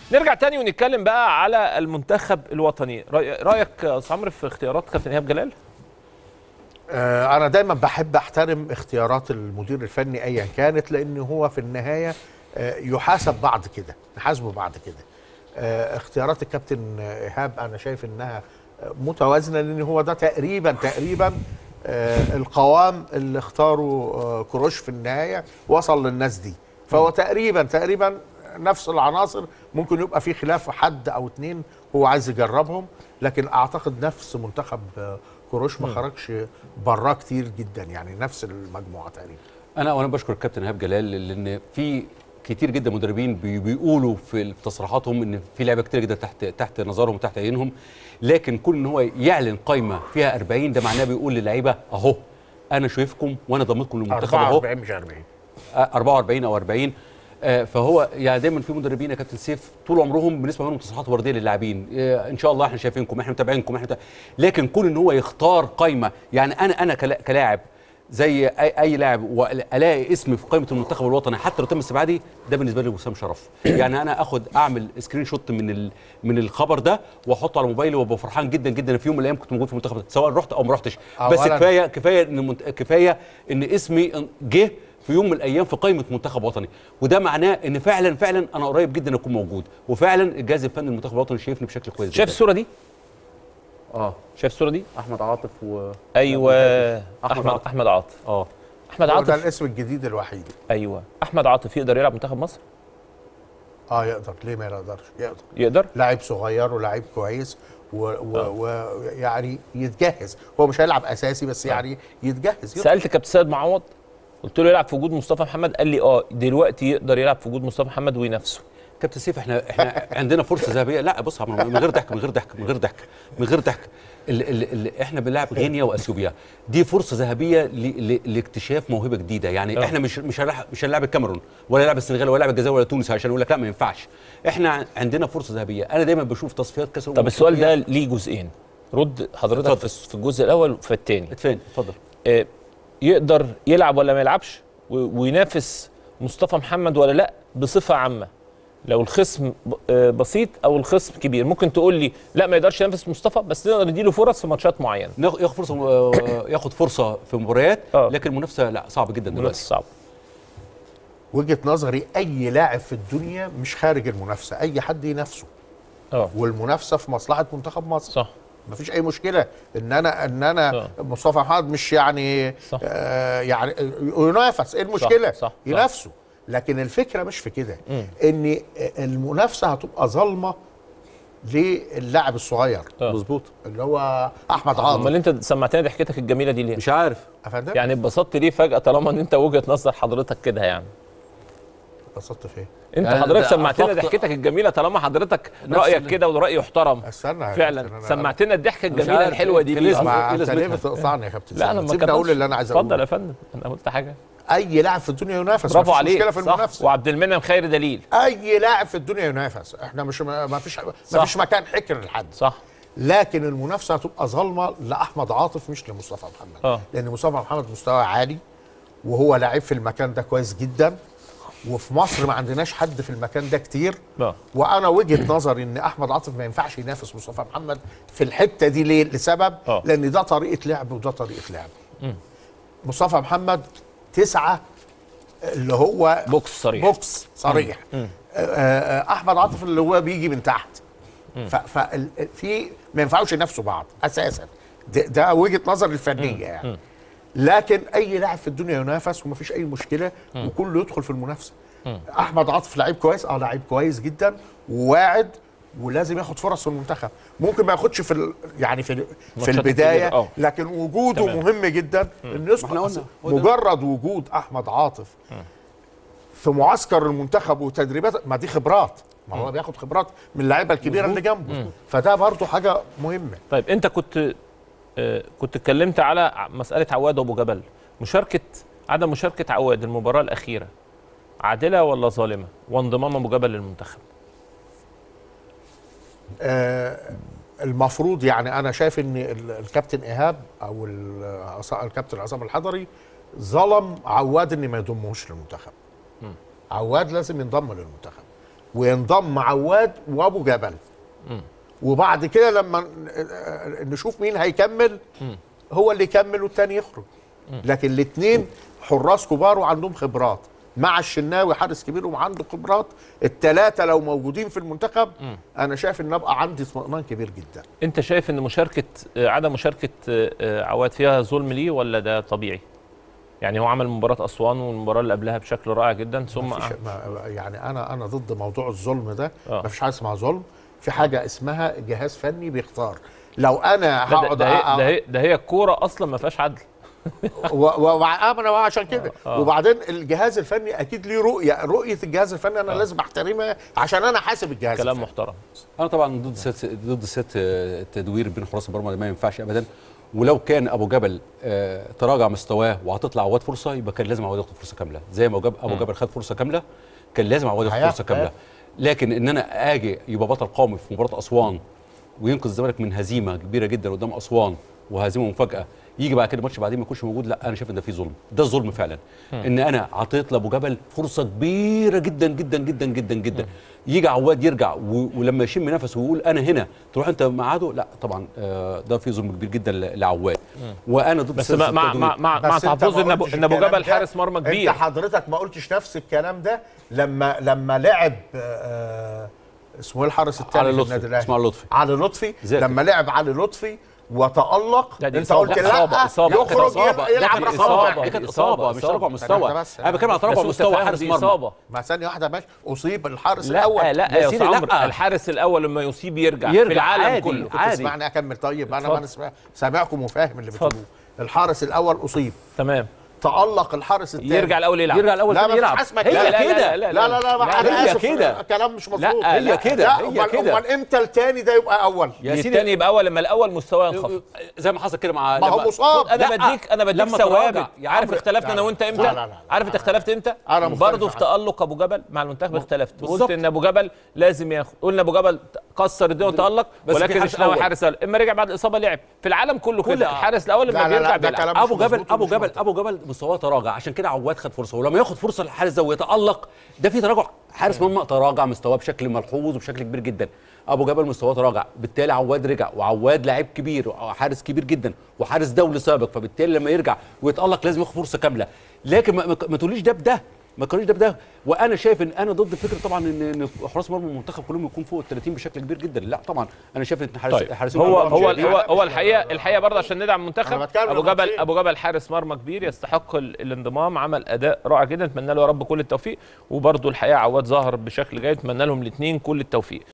نرجع تاني ونتكلم بقى على المنتخب الوطني رأي- رايك يا استاذ عمرو في اختيارات كابتن ايهاب جلال آه، انا دايما بحب احترم اختيارات المدير الفني ايا كانت لان هو في النهايه آه، يحاسب بعد كده نحاسبه بعد كده آه، اختيارات الكابتن ايهاب انا شايف انها آه، متوازنه لان هو ده تقريبا تقريبا آه، القوام اللي اختاروا آه، كروش في النهايه وصل للناس دي فهو تقريبا تقريبا نفس العناصر ممكن يبقى في خلاف حد او اتنين هو عايز يجربهم لكن اعتقد نفس منتخب آه، كروش ما خرجش براه كتير جدا يعني نفس المجموعه تقريبا انا وانا بشكر الكابتن ايهاب جلال لان في كتير جدا مدربين بي- بيقولوا في تصريحاتهم ان في لعيبه كتير جدا تحت تحت نظرهم وتحت عينهم لكن كون ان هو يعلن قائمه فيها 40 ده معناه بيقول للعيبه اهو انا شايفكم وانا ضمتكم للمنتخب اهو 44 مش 40 آه، 44 او 40 آه، فهو يعني دايما في مدربين يا كابتن سيف طول عمرهم بالنسبه لهم تصريحات ورديه للاعبين آه، ان شاء الله احنا شايفينكم احنا متابعينكم احنا متابع- لكن كون ان هو يختار قائمه يعني انا انا كلا- كلاعب زي اي, أي لاعب والاقي اسمي في قائمه المنتخب الوطني حتى لو تم استبعادي ده بالنسبه لي وسام شرف يعني انا اخد اعمل سكرين شوت من ال من الخبر ده واحطه على موبايلي وابقى فرحان جدا جدا ان في يوم من الايام كنت موجود في المنتخب ده سواء رحت او ما رحتش بس أولاً- كفايه كفايه ان المنت... كفايه ان اسمي جه في يوم من الايام في قائمه منتخب وطني وده معناه ان فعلا فعلا انا قريب جدا اكون موجود وفعلا الجهاز الفني المنتخب الوطني شايفني بشكل كويس شايف جدا. الصوره دي اه شايف الصوره دي احمد عاطف و ايوه أحمد احمد عاطف. احمد عاطف اه احمد هو ده عاطف الاسم الجديد الوحيد ايوه احمد عاطف يقدر يلعب منتخب مصر اه يقدر ليه ما يقدرش يقدر يقدر لاعب صغير ولاعب كويس ويعني و... و... يعني يتجهز هو مش هيلعب اساسي بس يعني يتجهز يقدر. سالت كابتن سيد معوض قلت له يلعب في وجود مصطفى محمد قال لي اه دلوقتي يقدر يلعب في وجود مصطفى محمد وينافسه كابتن سيف احنا احنا عندنا فرصه ذهبيه لا بص يا عمرو، من غير ضحك من غير ضحك من غير ضحك من غير ضحك ال- ال- ال- احنا بنلعب غينيا واثيوبيا دي فرصه ذهبيه ل- ل- لاكتشاف موهبه جديده يعني آه. احنا مش مش هنلعب مش هنلعب الكاميرون ولا نلعب السنغال ولا نلعب الجزائر ولا تونس عشان يقول لك لا ما ينفعش احنا عندنا فرصه ذهبيه انا دايما بشوف تصفيات كاس الامم طب السؤال ده الأفريقية. ليه جزئين رد حضرتك اتفضل. في في الجزء الاول وفي الثاني اتفين اتفضل آه، يقدر يلعب ولا ما يلعبش و- وينافس مصطفى محمد ولا لا بصفه عامه لو الخصم ب- آه، بسيط او الخصم كبير ممكن تقول لي لا ما يقدرش ينافس مصطفى بس نقدر نديله فرص في ماتشات معينه ناخ- ياخد فرصه آه، ياخد فرصه في مباريات آه. لكن المنافسه لا صعب جدا منافس دلوقتي صعب وجهه نظري اي لاعب في الدنيا مش خارج المنافسه اي حد ينافسه اه والمنافسه في مصلحه منتخب مصر صح مفيش اي مشكله ان انا ان انا آه. مصطفى محمد مش يعني صح. آه يعني ينافس ايه المشكله صح، صح. ينافسه لكن الفكره مش في كده ان المنافسه هتبقى ظالمه للاعب الصغير آه. مظبوط اللي هو احمد امال عاطف انت سمعتنا ضحكتك الجميله دي ليه مش عارف افندم يعني اتبسطت ليه فجاه طالما ان انت وجهه نظر حضرتك كده يعني اتبسطت في ايه انت يعني حضرتك ده سمعتنا أعتقد- ضحكتك الجميله طالما حضرتك نفس رايك اللي- كده وراي يحترم استنى يا فعلا كابتن، أنا- سمعتنا الضحكه مش الجميله عارف الحلوه دي إيه ليه لازمة. ما إيه انت ليه لازمتها؟ بتقطعني يا كابتن لا انا ما سيبني اقول اللي انا عايز اتفضل يا اقوله فندم انا قلت حاجه اي لاعب في الدنيا ينافس برافو مفيش عليك مشكله في صح المنافسه وعبد المنعم خير دليل اي لاعب في الدنيا ينافس احنا مش ما فيش ما صح. فيش مكان حكر لحد صح لكن المنافسه هتبقى ظالمه لاحمد عاطف مش لمصطفى محمد آه. لان مصطفى محمد مستوى عالي وهو لعيب في المكان ده كويس جدا وفي مصر ما عندناش حد في المكان ده كتير اه وانا وجهه نظري ان احمد عاطف ما ينفعش ينافس مصطفى محمد في الحته دي ليه لسبب آه. لان ده طريقه لعب وده طريقه لعب مصطفى محمد تسعة اللي هو بوكس صريح بوكس صريح آه، آه، احمد عاطف اللي هو بيجي من تحت ففي ما ينفعوش ينافسوا بعض اساسا ده, ده وجهه نظر الفنيه يعني لكن اي لاعب في الدنيا ينافس ومفيش اي مشكله وكله يدخل في المنافسه احمد عاطف لعيب كويس اه لعيب كويس جدا وواعد ولازم ياخد فرص في المنتخب ممكن ما ياخدش في ال... يعني في في ماتشات البدايه الكبيرة، آه. لكن وجوده تمام. مهم جدا انه ما احنا يدخل قلنا، هو ده. مجرد وجود احمد عاطف في معسكر المنتخب وتدريبات ما دي خبرات ما هو بياخد خبرات من اللعيبه الكبيره اللي جنبه فده برضه حاجه مهمه طيب انت كنت آه، كنت اتكلمت على ع- مساله عواد وابو جبل مشاركه عدم مشاركه عواد المباراه الاخيره عادله ولا ظالمه وانضمام ابو جبل للمنتخب آه المفروض يعني انا شايف ان ال- الكابتن ايهاب او ال- عصا- الكابتن عصام الحضري ظلم عواد ان ما يضمهوش للمنتخب عواد لازم ينضم للمنتخب وينضم عواد وابو جبل وبعد كده لما ن- آه، نشوف مين هيكمل هو اللي يكمل والتاني يخرج لكن الاثنين حراس كبار وعندهم خبرات مع الشناوي حارس كبير وعنده خبرات الثلاثه لو موجودين في المنتخب انا شايف ان ابقى عندي اطمئنان كبير جدا انت شايف ان مشاركه آه، عدم مشاركه آه، آه، عواد فيها ظلم ليه ولا ده طبيعي يعني هو عمل مباراه اسوان والمباراه اللي قبلها بشكل رائع جدا ثم ما فيش ما يعني انا انا ضد موضوع الظلم ده آه. ما فيش حاجه اسمها ظلم في حاجه اسمها جهاز فني بيختار لو انا ده, ده, هقعد ده, هي, أ- ده, هي, ده هي الكوره اصلا ما فيهاش عدل و- و- وع- آه، ما انا عشان كده آه. وبعدين الجهاز الفني اكيد ليه رؤيه رؤيه الجهاز الفني انا لازم احترمها عشان انا حاسب الجهاز كلام الفني. محترم انا طبعا ضد ست ضد ست التدوير بين حراس المرمى ده ما ينفعش ابدا ولو كان ابو جبل آه، تراجع مستواه وهتطلع عواد فرصه يبقى كان لازم عواد ياخد فرصه كامله زي ما جاب ابو جبل خد فرصه كامله كان لازم عواد ياخد حياة- فرصه كامله حياة. لكن ان انا اجي يبقى بطل قومي في مباراه اسوان وينقذ الزمالك من هزيمه كبيره جدا قدام اسوان وهزيمه مفاجاه يجي بعد كده ماتش بعدين ما يكونش موجود لا انا شايف ان ده في ظلم ده الظلم فعلا ان انا عطيت لابو جبل فرصه كبيره جدا جدا جدا جدا جدا يجي عواد يرجع و- ولما يشم نفسه ويقول انا هنا تروح انت معاده لا طبعا آه، ده في ظلم كبير جدا ل- لعواد وانا ضد بس سياسة مع مع التدوير. مع مع, مع بس أنت تحفظ ما ان ابو قلتش ان ابو الكلام جبل ده. حارس مرمى كبير انت حضرتك ما قلتش نفس الكلام ده لما لما لعب آه، اسمه ايه الحارس الثاني علي في لطفي، النادي الاهلي اسمه علي لطفي. علي لطفي ذاكر. لما لعب علي لطفي وتألق لا، دي انت إصابة. قلت لا، لا إصابة، إصابة. يخرج إصابة. يلعب ده كان رقم إصابة. واحد. دي كانت إصابة، اصابه مش إصابة. تراجع مستوى أنا بس- انا بتكلم على تراجع بس مستوى تفهم حارس دي مرمى إصابة. ما ثانيه واحده ماشي اصيب الحارس لا الاول لا يا يا سيدي، استاذ عمرو لا. الحارس الاول لما يصيب يرجع, يرجع في العالم عادي. كله كنت عادي. تسمعني اكمل طيب انا اتفضل. ما نسمع سامعكم وفاهم اللي اتفضل. بتقولوه الحارس الاول اصيب تمام تألق الحارس الثاني يرجع الاول يلعب يرجع الاول لا، تاني ما فيش يلعب حاجة اسمها هي كده. لا، لا، كده لا، لا لا لا, لا، انا هي اسف كده. كلام مش مظبوط لا، هي كده لا هي امال كده امال امتى الثاني ده يبقى اول يا سيدي الثاني يبقى اول لما الاول مستواه ينخفض زي ما حصل كده مع ما هو لما- مصاب انا لا، بديك انا بديك لما تراجع. ثوابت يا عارف عمرو، اختلفنا لا، انا وانت لا، امتى لا، لا، لا. عارف انت اختلفت امتى أنا مختلف برضه في عنك. تالق ابو جبل مع المنتخب اختلفت قلت بالظبط. ان ابو جبل لازم ياخد قلنا ابو جبل كسر الدنيا وتالق بس في ولكن حارس الشناوي أول. حارس اول اما رجع بعد الاصابه لعب في العالم كله كل- كده الحارس الاول لما لا، لا، لا، بيرجع ده بيلعب كلام ابو مش جبل مظبوط ابو ومش جبل منطقي. ابو جبل مستواه تراجع عشان كده عواد خد فرصه ولما ياخد فرصه الحارس ده ويتالق ده في تراجع حارس مرمى تراجع مستواه بشكل ملحوظ وبشكل كبير جدا ابو جبل مستواه تراجع بالتالي عواد رجع وعواد لعيب كبير وحارس كبير جدا وحارس دولي سابق فبالتالي لما يرجع ويتالق لازم ياخد فرصه كامله لكن ما, ما- ما تقوليش ده بده ما تقوليش ده بده وانا شايف ان انا ضد فكره طبعا ان ان حراس مرمى المنتخب كلهم يكون فوق ال 30 بشكل كبير جدا لا طبعا انا شايف ان حارس طيب حارسين هو عندهم هو شيء. هو هو الحقيقه الحقيقه برضه عشان ندعم المنتخب أنا بتكلم ابو عن جبل ماتشين. ابو جبل حارس مرمى كبير يستحق ال- الانضمام عمل اداء رائع جدا نتمنى له يا رب كل التوفيق وبرضه الحقيقه عواد ظهر بشكل جيد نتمنى لهم الاثنين كل التوفيق